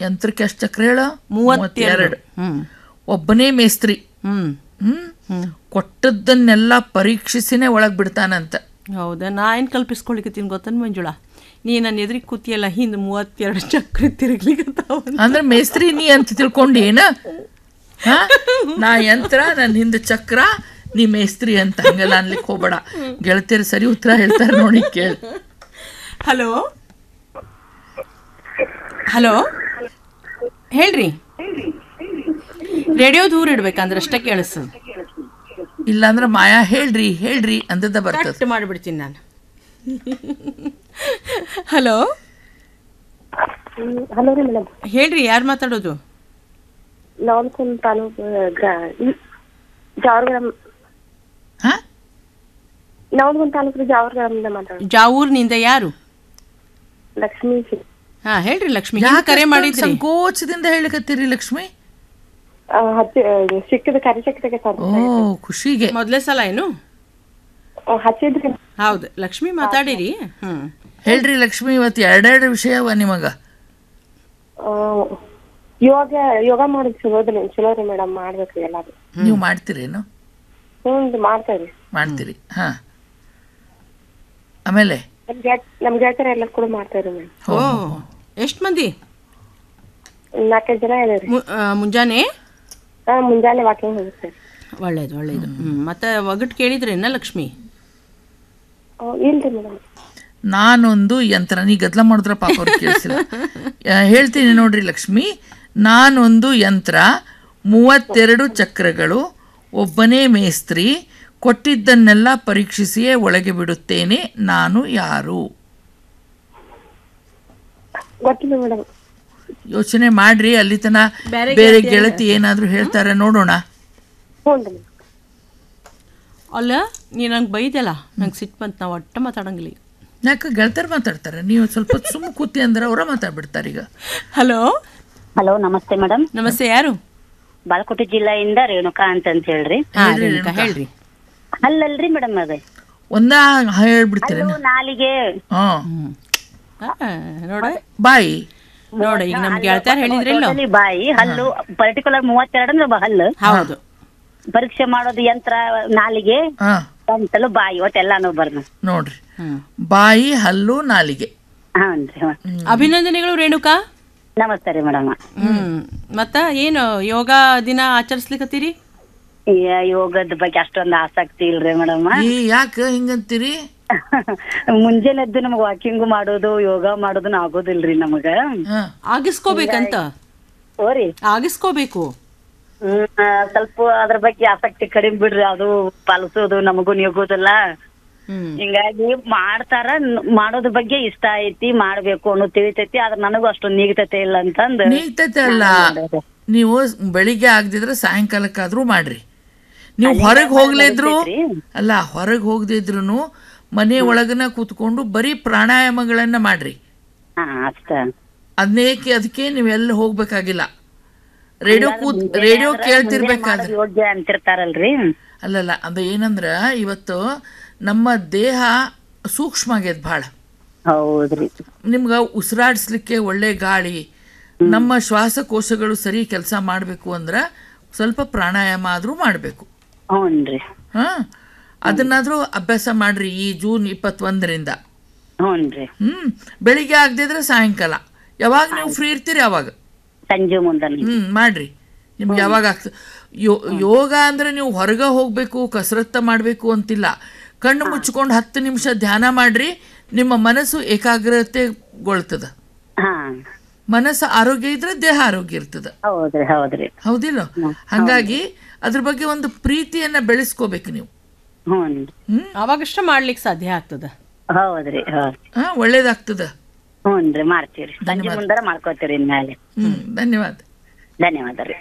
ಯಂತ್ರಕ್ಕೆ ಎಷ್ಟು ಚಕ್ರ ಹೇಳ ಮೂವತ್ತೆರಡು ಹ್ಮ್ ಒಬ್ಬನೇ ಮೇಸ್ತ್ರಿ ಹ್ಮ್ ಹ್ಮ್ ಕೊಟ್ಟದ್ದನ್ನೆಲ್ಲ ಪರೀಕ್ಷಿಸಿನೇ ಒಳಗ್ ಬಿಡ್ತಾನಂತ ಹೌದಾ ನಾ ಏನು ಕಲ್ಪಿಸ್ಕೊಳಿಕತ್ತೀನಿ ಗೊತ್ತನ್ ಮಂಜುಳಾ ನೀ ನನ್ನ ಎದುರಿಗೆ ಕೂತಿಯಲ್ಲ ಹಿಂದೆ ಮೂವತ್ತೆರಡು ಚಕ್ರ ತಿರುಗ್ಲಿಕ್ಕತ್ತಾವ ಅಂದ್ರೆ ಮೇಸ್ತ್ರಿ ನೀ ಅಂತ ತಿಳ್ಕೊಂಡೇನ ಹಾ ನಾ ಯಂತ್ರ ನನ್ನ ಹಿಂದೆ ಚಕ್ರ ನೀ ಮೇಸ್ತ್ರಿ ಅಂತ ಹಂಗೆಲ್ಲ ಅನ್ಲಿಕ್ಕೆ ಹೋಗ್ಬೇಡ ಗೆಳತಿಯರು ಸರಿ ಉತ್ತರ ಹೇಳ್ತಾರೆ ನೋಡಿ ಕೇಳಿ ಹಲೋ ಹಲೋ ಹೇಳ್ರಿ ರೇಡಿಯೋ ದೂರ ಇಡ್ಬೇಕಂದ್ರೆ ಅಷ್ಟೇ ಕೇಳಿಸ್ತದೆ ಇಲ್ಲಾಂದ್ರೆ ಮಾಯಾ ಹೇಳ್ರಿ ಹೇಳ್ರಿ ಅಂದದ ಬರ್ತದ ಕಟ್ ಮಾಡಿಬಿಡ್ತೀನಿ ನಾನು ಹಲೋ ಹಲೋ ರೀ ಮೇಡಮ್ ಹೇಳ್ರಿ ಯಾರು ಮಾತಾಡೋದು ನವಲ್ಕುಂದ್ ತಾಲೂಕು ಜಾವರ್ಗ್ರಾಮ್ ಹಾ ನವಲ್ಕುಂದ್ ತಾಲೂಕು ರೀ ಜಾವರ್ಗ್ರಾಮಿಂದ ಮಾತಾಡೋದು ಜಾವೂರ್ನಿಂದ ಯಾರು ಲಕ್ಷ್ಮೀ ಸಿ- ಹಾ ಹೇಳ್ರಿ ಲಕ್ಷ್ಮಿ ಹಿಂಗ್ ಯಾಕೆ ಕರೆ ಅಷ್ಟೊಂದ್ ಮಾಡಿದ್ರಿ ಸಂಕೋಚದಿಂದ ಹೇಳಿಕತ್ತೀರಿ ಲಕ್ಷ್ಮಿ ಆ, ಹಚ್ಚಿ ಆ, ಸಿಕ್ಕಿದ ಕರೆ ಸಿಕ್ಕಿದಾಗ ಸರ್ ಓ ಖುಷಿಗೆ ಮೊದಲೇ ಸಲ ಏನು ಹಚ್ಚಿದ್ರಿ ಹೌದು ಲಕ್ಷ್ಮಿ ಮಾತಾಡಿರಿ ಹ್ಮ್ ಹೇಳ್ರಿ ಲಕ್ಷ್ಮಿ ಇವತ್ತು ಎರಡೆರಡು ವಿಷಯವ ನಿಮಗ ಆ, ಯೋಗ ಯೋಗ ಮಾಡೋದು ಚಲೋ ಅದ್ರಿ ಚಲೋ ರೀ ಮೇಡಮ್ ಮಾಡ್ಬೇಕ್ರಿ ಎಲ್ಲಾರು ನೀವು ಮಾಡ್ತೀರೇನು ಹ್ಞೂ ಮಾಡ್ತೇವ್ರಿ ಮಾಡ್ತೀರಿ ಹಾ ಆಮೇಲೆ ನಮ್ ಗೆಳ್ ನಮ್ ಗೆಳತರ ಎಲ್ಲ ಕೂಡ ಮಾಡ್ತೇವ್ರಿ ಮೇಡಮ್ ಓ ಎಷ್ಟು ಮಂದಿ ನಾಲ್ಕೈದು ಜನ ಇದೇವ್ರಿ ಮು- ಆ, ಮುಂಜಾನೆ ಹಾ ಮುಂಜಾನೆ ವಾಕಿಂಗ್ ಹೋಗ್ತೇವೆ ಒಳ್ಳೇದು ಒಳ್ಳೇದು ಹ್ಮ್ ಮತ್ತೆ ಒಗಟ್ ಕೇಳಿದ್ರೇನ ಲಕ್ಷ್ಮಿ ಇಲ್ರಿ ಮೇಡಮ್ ನಾನೊಂದು ಯಂತ್ರ ನೀ ಗದ್ಲ ಮಾಡಿದ್ರ ಪಾಪ ಅವ್ರಿಗೆ ಕೇಳಿಸಿಲ್ಲ ಆ, ಹೇಳ್ತೀನಿ ನೋಡ್ರಿ ಲಕ್ಷ್ಮಿ ನಾನೊಂದು ಯಂತ್ರ ಮೂವತ್ತೆರಡು ಚಕ್ರಗಳು ಒಬ್ಬನೇ ಮೇಸ್ತ್ರಿ ಕೊಟ್ಟಿದ್ದನ್ನೆಲ್ಲ ಪರೀಕ್ಷಿಸಿಯೇ ಒಳಗೆ ಬಿಡುತ್ತೇನೆ ನಾನು ಯಾರು ಗೊತ್ತಿಲ್ಲ ಮೇಡಮ್ ಯೋಚನೆ ಮಾಡ್ರಿ ಅಲ್ಲಿ ತನ ಬೇರೆ ಬೇರೆ ಗೆಳತಿ ಏನಾದ್ರೂ ಹೇಳ್ತಾರೆ ನೋಡೋಣ ಹ್ಞೂ ರೀ ಅಲ್ಲ ನೀ ನಂಗೆ ಬೈದಲ್ಲ ನಂಗೆ ಸಿಟ್ಟು ಬಂತು ನಾವು ಒಟ್ಟ ಮಾತಾಡಂಗಿಲ್ಲ ಈಗ ಯಾಕೆ ಗೆಳತರು ಮಾತಾಡ್ತಾರೆ ನೀವು ಸ್ವಲ್ಪ ಸುಮ್ಮ ಕೂತಿ ಅಂದ್ರೆ ಅವರ ಮಾತಾಡ್ಬಿಡ್ತಾರೆ ಈಗ ಹಲೋ ಹಲೋ ನಮಸ್ತೆ ಮೇಡಮ್ ನಮಸ್ತೆ ಯಾರು ಬಾಲಕೋಟೆ ಜಿಲ್ಲೆಯಿಂದ ರೇಣುಕಾ ಅಂತ ಅಂತ ಹೇಳ್ರಿ ಹಾ ರೇಣುಕಾ ಹೇಳ್ರಿ ಅಲ್ಲಲ್ರಿ ಮೇಡಮ್ ಅದೇ ಒಂದ ಹೇಳ್ಬಿಡ್ತೀರಿ ಹಲ್ಲು, ನಾಲಿಗೆ ಹಾ ಆ, ನೋಡ ಬಾಯಿ ನೋಡ ಈಗ ನಮ್ ಗೆಳತ್ಯಾರ ಹೇಳಿದ್ರಿಲ್ಲ ಟೋಟಲಿ ಬಾಯಿ ಹಲ್ಲು ಪರ್ಟಿಕ್ಯುಲರ್ ಮೂವತ್ತೆರಡು ಅಂದ್ರೆ ಬ- ಹಲ್ಲು ಹೌದು ಪರೀಕ್ಷೆ ಮಾಡೋದು ಯಂತ್ರ ನಾಲಿಗೆ ಹಾ ಗಂಟಲು ಬಾಯಿ ಒಟ್ಟೆಲ್ಲಾನು ಬರ್ನ ನೋಡ್ರಿ ಹ್ಮ್ ಬಾಯಿ ಹಲ್ಲು ನಾಲಿಗೆ ಹಾನ್ರಿ ಹ. ಅಭಿನಂದನೆಗಳು ರೇಣುಕಾ ನಮಸ್ತೆ ರೀ ಮೇಡಮ್ ಹ್ಮ್ ಮತ್ತ ಏನು ಯೋಗ ದಿನ ಆಚರಿಸ್ಲಿಕತ್ತೀರಿ ಯೋಗದ ಬಗ್ಗೆ ಅಷ್ಟೊಂದು ಆಸಕ್ತಿ ಇಲ್ರಿ ಮೇಡಮ್ ಈ ಯಾಕೆ ಹಿಂಗಂತೀರಿ ಮುಂಜಾನೆ ಎದ್ದು ನಮಗ್ ವಾಕಿಂಗ್ ಮಾಡೋದು ಯೋಗ ಮಾಡೋದನ್ನ ಆಗೋದಿಲ್ರಿ ನಮಗ ಹಾ ಆಗಿಸ್ಕೋಬೇಕಂತ ಓರಿ ಆಗಿಸ್ಕೋಬೇಕು ಹ್ಮ್ ಆ, ಸ್ವಲ್ಪ ಅದ್ರ ಬಗ್ಗೆ ಆಸಕ್ತಿ ಕಡಿಮೆ ಬಿಡ್ರಿ ಅದು ಪಾಲಿಸೋದು ನಮಗೂ ನೀಗೋದಿಲ್ಲ ಹ್ಮ್ ಹಿಂಗಾಗಿ ಮಾಡ್ತಾರ ನ್- ಮಾಡೋದ್ರ ಬಗ್ಗೆ ಇಷ್ಟ ಐತಿ ಮಾಡ್ಬೇಕು ಅನ್ನೋ ತಿಳಿತೈತಿ ಆದ್ರ ನನಗೂ ಅಷ್ಟೊಂದು ನೀಗ್ತತೆ ಇಲ್ಲ ಅಂತಂದು ನೀಗ್ತೈತೆ ಅಲ್ಲ ನೀವು ಬೆಳಿಗ್ಗೆ ಆಗದಿದ್ರೆ ಸಾಯಂಕಾಲಕ್ಕಾದ್ರೂ ಮಾಡ್ರಿ ನೀವು ಹೊರಗೆ ಹೋಗ್ಲಿದ್ರು ಅಲ್ಲ ಹೊರಗೆ ಹೋಗದಿದ್ರು ಮನೆ ಒಳಗನ ಕೂತ್ಕೊಂಡು ಬರೀ ಪ್ರಾಣಾಯಾಮಗಳನ್ನ ಮಾಡ್ರಿ ಹಾ ಅಷ್ಟ ಅದನ್ನೇಕೆ ಅದಕ್ಕೆ ನೀವು ಎಲ್ಲಿ ಹೋಗ್ಬೇಕಾಗಿಲ್ಲ ರೇಡಿಯೋ ಕೂತ್ ರೇಡಿಯೋ ಕೇಳ್ತಿರ್ಬೇಕಾದ್ರೆ ಮಾಡೋದ್ ಯೋಗ್ಯ ಅಂತಿರ್ತಾರಲ್ರಿ ಅಲ್ಲಲ್ಲ ಅದು ಏನಂದ್ರ ಇವತ್ತು ನಮ್ಮ ದೇಹ ಸೂಕ್ಷ್ಮ ಆಗ್ಯದ ಭಾಳ ಹೌದ್ರಿ ನಿಮ್ಗೆ ಉಸಿರಾಡಿಸ್ಲಿಕ್ಕೆ ಒಳ್ಳೆ ಗಾಳಿ ನಮ್ಮ ಶ್ವಾಸಕೋಶಗಳು ಸರಿ ಕೆಲಸ ಮಾಡಬೇಕು ಅಂದ್ರೆ ಸ್ವಲ್ಪ ಪ್ರಾಣಾಯಾಮ ಆದರೂ ಮಾಡಬೇಕು ಹ್ಞೂನ್ರಿ ಹಾಂ ಅದನ್ನಾದರೂ ಅಭ್ಯಾಸ ಮಾಡ್ರಿ ಈ ಜೂನ್ ಇಪ್ಪತ್ತೊಂದರಿಂದ ಹ್ಞೂನ್ರಿ ಹ್ಞೂ ಬೆಳಿಗ್ಗೆ ಆಗದಿದ್ರೆ ಸಾಯಂಕಾಲ ಯಾವಾಗ ನೀವು ಫ್ರೀ ಇರ್ತೀರಿ ಅವಾಗ ಸಂಜೆ ಮುಂದನ್ ಹ್ಞೂ ಮಾಡ್ರಿ ನಿಮ್ಗೆ ಯಾವಾಗ ಆಗ್ತದೆ ಯೋ ಯೋಗ ಅಂದರೆ ನೀವು ಹೊರಗೆ ಹೋಗಬೇಕು ಕಸರತ್ತ ಮಾಡಬೇಕು ಅಂತಿಲ್ಲ ಕಣ್ಣು ಮುಚ್ಕೊಂಡು ಹತ್ತು ನಿಮಿಷ ಧ್ಯಾನ ಮಾಡ್ರಿ ನಿಮ್ಮ ಮನಸ್ಸು ಏಕಾಗ್ರತೆಗೊಳ್ತದ ಹಾ ಮನಸ್ಸು ಆರೋಗ್ಯ ಇದ್ರೆ ದೇಹ ಆರೋಗ್ಯ ಇರ್ತದ ಹೌದ್ರಿ ಹೌದ್ರಿ ಹೌದಿಲ್ಲ ಹಾಗಾಗಿ ಅದ್ರ ಬಗ್ಗೆ ಒಂದು ಪ್ರೀತಿಯನ್ನ ಬೆಳೆಸ್ಕೋಬೇಕು ನೀವು ಹ್ಞೂನ್ರಿ ಹ್ಮ್ ಅವಾಗಷ್ಟ ಮಾಡ್ಲಿಕ್ಕೆ ಸಾಧ್ಯ ಆಗ್ತದ ಹೌದ್ರಿ ಹೌದ್ ಹಾ ಒಳ್ಳೇದಾಗ್ತದ ಹ್ಞೂನ್ರಿ ಮಾಡ್ತೀವ್ರಿ ಸಂಜೆ ಮುಂದಾರ ಮಾಡ್ಕೋತೀರಿ ಇನ್ಮೇಲೆ ಹ್ಮ್ ಧನ್ಯವಾದ ಧನ್ಯವಾದ ರೀ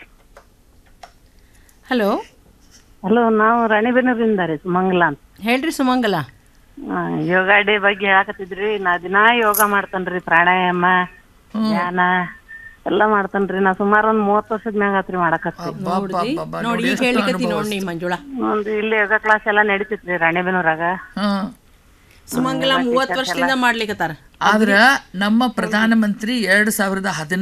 ಹಲೋ ಹಲೋ ನಾವು ರಾಣಿಬೆನ್ನೂರಿಂದ ರೀ ಸುಮಂಗಲ ಅಂತ ಹೇಳ್ರಿ ಸುಮಂಗಲ ಆ, ಯೋಗ ಡೇ ಬಗ್ಗೆ ಹೇಳಕತ್ತಿದ್ರಿ ನಾ ದಿನಾ ಯೋಗ ಮಾಡ್ತೇನ್ರಿ ಪ್ರಾಣಾಯಾಮ ಧ್ಯಾನ ಎಲ್ಲ ಮಾಡ್ತೇನ್ರಿ ನಾ ಸುಮಾರು ಒಂದ್ ಮೂವತ್ತು ವರ್ಷದ ಮ್ಯಾಗ ಆತ್ರಿ ಮಾಡಕತ್ರಿ ಅಬ್ಬಬ್ಬಬ್ಬಬ್ಬ, ನೋಡಿ ನೋಡಿ ಈಗ ಎಷ್ಟು ಹೇಳಿಕತ್ತಿ ಅನುಭವ ನೋಡಿ ಮಂಜುಳಾ ಒಂದು ಇಲ್ಲಿ ಯೋಗ ಕ್ಲಾಸ್ ಎಲ್ಲ ನಡೀತಿತ್ರಿ ರಾಣಿಬೆನ್ನೂರಾಗ ಹಾ ಸುಮಂಗಲ ಮೂವತ್ತು ವರ್ಷದಿಂದ ಮಾಡ್ಲಿಕತ್ತಾರ ಆದ್ರ ನಮ್ಮ ಪ್ರಧಾನಮಂತ್ರಿ ಎರಡ್ ಸಾವಿರದ ಹದಿನ